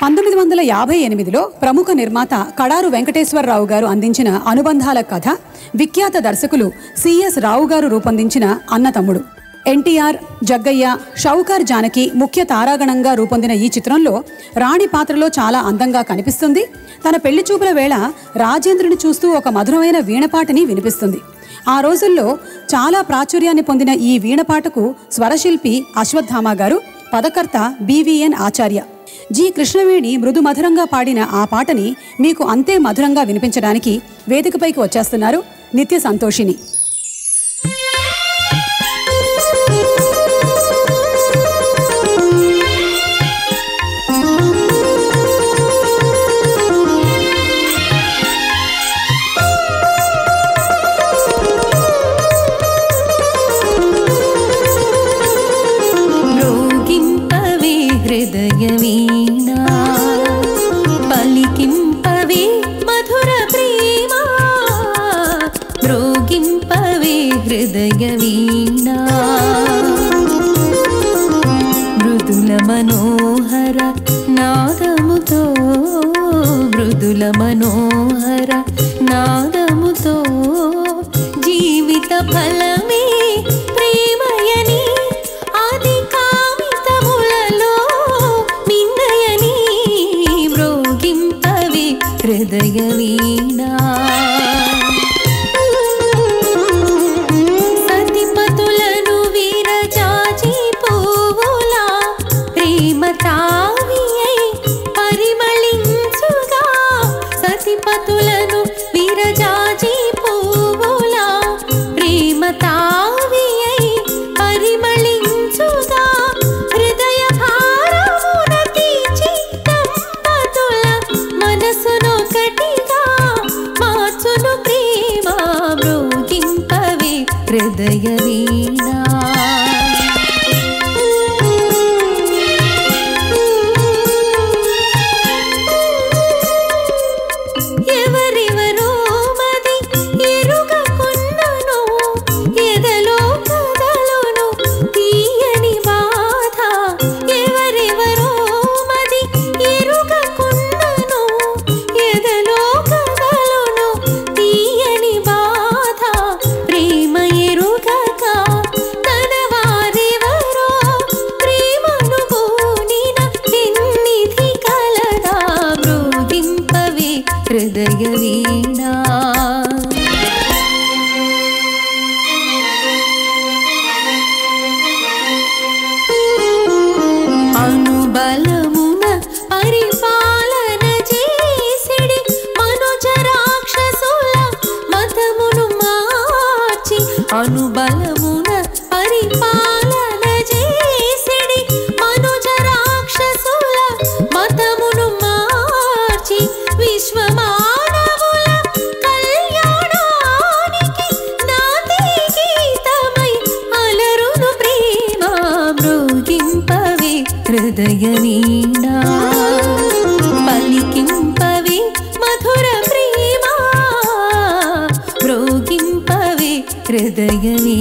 పంతొమ్మిది వందల యాభై ఎనిమిదిలో ప్రముఖ నిర్మాత కడారు వెంకటేశ్వరరావు గారు అందించిన అనుబంధాల కథ విఖ్యాత దర్శకులు సిఎస్ రావు గారు రూపొందించిన అన్నతమ్ముడు ఎన్టీఆర్ జగ్గయ్య షౌకార్ జానకి ముఖ్య తారాగణంగా రూపొందిన ఈ చిత్రంలో రాణి పాత్రలో చాలా అందంగా కనిపిస్తుంది తన పెళ్లి చూపుల వేళ రాజేంద్రుని చూస్తూ ఒక మధురమైన వీణపాటని వినిపిస్తుంది ఆ రోజుల్లో చాలా ప్రాచుర్యాన్ని పొందిన ఈ వీణపాటకు స్వరశిల్పి అశ్వత్థామ గారు పదకర్త బివిఎన్ ఆచార్య జి కృష్ణవేణి మృదు మధురంగా పాడిన ఆ పాటని మీకు అంతే మధురంగా వినిపించడానికి వేదికపైకి వచ్చేస్తున్నారు నిత్య సంతోషిని మ్రోగింపవే హృదయ వీణా పలికింపవే మధుర ప్రేమ మ్రోగింపవే హృదయ వీణా మృదుల మనోహర నాదముతో మృదుల మనోహర నాదముతో జీవిత ఫలమే ప్రేమయని అది కామితములలో మిన్నయని మ్రోగింపవి హృదయ వీణా సతిపతులను వీరజాజి పువ్వులా ప్రేమ తావియై పరిమళించుగా సతిపతులను వీరజాజి పువ్వులా ప్రేమ తావియై పరిమళించుగా హృదయ భారమున తీర్చి దంపతుల మనసును కటిగా మార్చును ప్రేమ మ్రోగింపవే హృదయ వీణా ఎవరెవరో మది ఎరుగకున్నను ఎదలో కదలును తీయని బాధ ఎవరెవరో మది ఎరుగకున్నను ఎదలో కదలును తీయని బాధ ప్రేమ ఎరుగక తన వారెవరో ప్రేమను పూనిన ఎన్నిధి కలదా మృగింపవే హృదయ వీణా అనుబలమున పరిపాలన చేసిడి మనుజ రాక్షసుల మతమును మార్చి అనుబలమున పరిపాలన చేసిడి మనుజ రాక్షసుల మతమును మార్చి విశ్వమానవుల కళ్యాణానికి నాతి గీతమై అలరును ప్రేమ మృగింపవే హృదయ వీణా పలికింపవే మధుర ప్రేమ మృగింపవే హృదయ వీణా